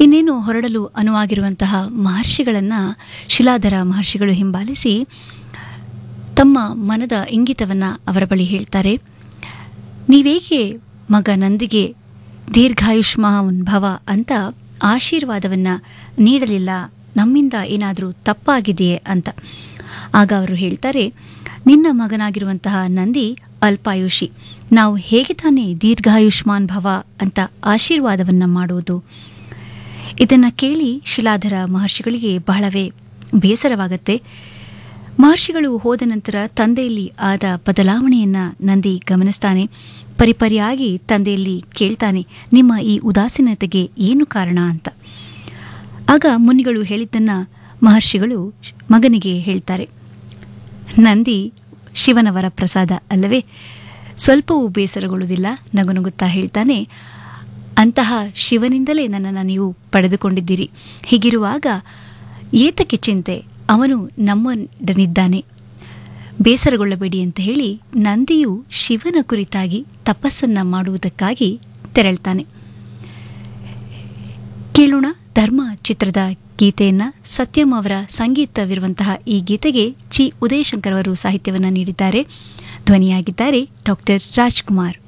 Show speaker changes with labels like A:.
A: ಇನ್ನೇನು ಹೊರಡಲು ಅನುವಾಗಿರುವಂತಹ ಮಹರ್ಷಿಗಳನ್ನು ಶಿಲಾಧರ ಮಹರ್ಷಿಗಳು ಹಿಂಬಾಲಿಸಿ ತಮ್ಮ ಮನದ ಇಂಗಿತವನ್ನು ಅವರ ಬಳಿ ಹೇಳ್ತಾರೆ ನೀವೇಕೆ ಮಗ ನಂದಿಗೆ ದೀರ್ಘಾಯುಷ್ಮಾನ್ ಭವ ಅಂತ ಆಶೀರ್ವಾದವನ್ನು ನೀಡಲಿಲ್ಲ ನಮ್ಮಿಂದ ಏನಾದರೂ ತಪ್ಪಾಗಿದೆಯೇ ಅಂತ ಆಗ ಅವರು ಹೇಳ್ತಾರೆ ನಿನ್ನ ಮಗನಾಗಿರುವಂತಹ ನಂದಿ ಅಲ್ಪಾಯುಷಿ ನಾವು ಹೇಗೆ ತಾನೇ ದೀರ್ಘಾಯುಷ್ಮಾನ್ ಭವ ಅಂತ ಆಶೀರ್ವಾದವನ್ನು ಮಾಡುವುದು ಇದನ್ನು ಕೇಳಿ ಶಿಲಾಧರ ಮಹರ್ಷಿಗಳಿಗೆ ಬಹಳವೇ ಬೇಸರವಾಗತ್ತೆ ಮಹರ್ಷಿಗಳು ಹೋದ ನಂತರ ತಂದೆಯಲ್ಲಿ ಆದ ಬದಲಾವಣೆಯನ್ನ ನಂದಿ ಗಮನಿಸ್ತಾನೆ ಪರಿಪರಿಯಾಗಿ ತಂದೆಯಲ್ಲಿ ಕೇಳ್ತಾನೆ ನಿಮ್ಮ ಈ ಉದಾಸೀನತೆಗೆ ಏನು ಕಾರಣ ಅಂತ ಆಗ ಮುನಿಗಳು ಹೇಳಿದ್ದನ್ನ ಮಹರ್ಷಿಗಳು ಮಗನಿಗೆ ಹೇಳ್ತಾರೆ ನಂದಿ ಶಿವನ ವರಪ್ರಸಾದ ಅಲ್ಲವೇ ಸ್ವಲ್ಪವೂ ಬೇಸರಗೊಳ್ಳುವುದಿಲ್ಲ ನಗುನಗುತ್ತಾ ಹೇಳ್ತಾನೆ ಅಂತಹ ಶಿವನಿಂದಲೇ ನನ್ನನ್ನು ನೀವು ಪಡೆದುಕೊಂಡಿದ್ದೀರಿ ಹೀಗಿರುವಾಗ ಏತಕ್ಕೆ ಚಿಂತೆ ಅವನು ನಮ್ಮೊಡನಿದ್ದಾನೆ ಬೇಸರಗೊಳ್ಳಬೇಡಿ ಅಂತ ಹೇಳಿ ನಂದಿಯು ಶಿವನ ಕುರಿತಾಗಿ ತಪಸ್ಸನ್ನ ಮಾಡುವುದಕ್ಕಾಗಿ ತೆರಳ್ತಾನೆ ಕೇಳೋಣ ಧರ್ಮ ಚಿತ್ರದ ಗೀತೆಯನ್ನ ಸತ್ಯಂ ಅವರ ಸಂಗೀತವಿರುವಂತಹ ಈ ಗೀತೆಗೆ ಚಿ ಉದಯಶಂಕರ್ ಅವರು ಸಾಹಿತ್ಯವನ್ನು ನೀಡಿದ್ದಾರೆ ಧ್ವನಿಯಾಗಿದ್ದಾರೆ ಡಾಕ್ಟರ್ ರಾಜ್ಕುಮಾರ್